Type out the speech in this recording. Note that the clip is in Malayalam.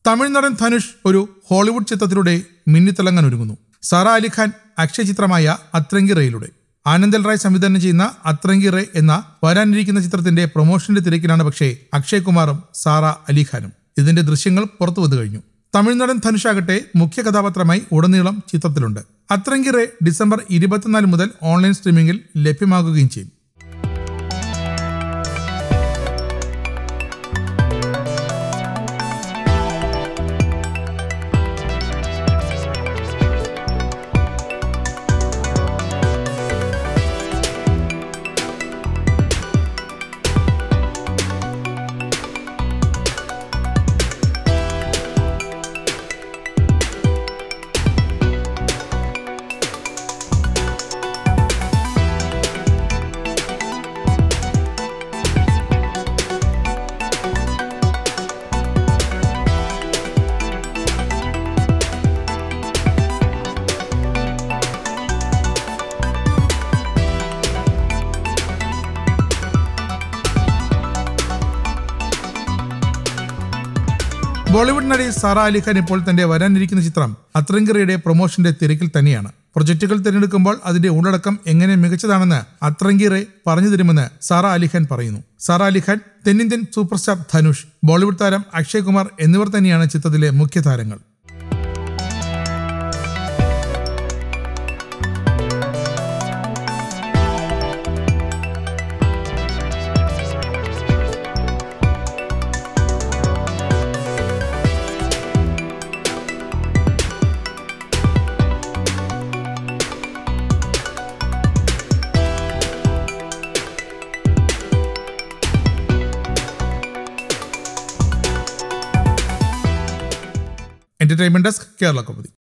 തമിഴ്നടൻ ധനുഷ് ഒരു ഹോളിവുഡ് ചിത്രത്തിലൂടെ മിന്നിത്തിളങ്ങാൻ ഒരുങ്ങുന്നു സാറ അലിഖാൻ അക്ഷയ ചിത്രമായ അത്രങ്കി റേയിലൂടെ ആനന്ദൽ റായ് സംവിധാനം ചെയ്യുന്ന അത്രങ്കി റേ എന്ന വരാനിരിക്കുന്ന ചിത്രത്തിന്റെ പ്രൊമോഷന്റെ തിരക്കിലാണ് പക്ഷേ അക്ഷയ് കുമാറും സാറ അലിഖാനും ഇതിന്റെ ദൃശ്യങ്ങൾ പുറത്തു വന്നു കഴിഞ്ഞു തമിഴ്നാടൻ ധനുഷാകട്ടെ മുഖ്യ കഥാപാത്രമായി ഉടനീളം ചിത്രത്തിലുണ്ട് അത്രങ്കി റേ ഡിസംബർ ഇരുപത്തിനാല് മുതൽ ഓൺലൈൻ സ്ട്രീമിംഗിൽ ലഭ്യമാകുകയും ചെയ്യും ബോളിവുഡ് നടി സാറ അലിഖാൻ ഇപ്പോൾ തന്റെ വരാനിരിക്കുന്ന ചിത്രം അത്രങ്കിറയുടെ പ്രൊമോഷന്റെ തിരക്കിൽ തന്നെയാണ് പ്രൊജക്ടുകൾ തിരഞ്ഞെടുക്കുമ്പോൾ അതിന്റെ ഉള്ളടക്കം എങ്ങനെ മികച്ചതാണെന്ന് അത്രങ്കിറെ പറഞ്ഞു തരുമെന്ന് സാറ അലിഖാൻ പറയുന്നു സാറ അലിഖാൻ തെന്നിന്ത്യൻ സൂപ്പർ സ്റ്റാർ ധനുഷ് ബോളിവുഡ് താരം അക്ഷയ് കുമാർ എന്നിവർ തന്നെയാണ് ചിത്രത്തിലെ മുഖ്യ താരങ്ങൾ എന്റർടൈൻമെന്റ് ഡെസ്ക് കേരള കൗമുദി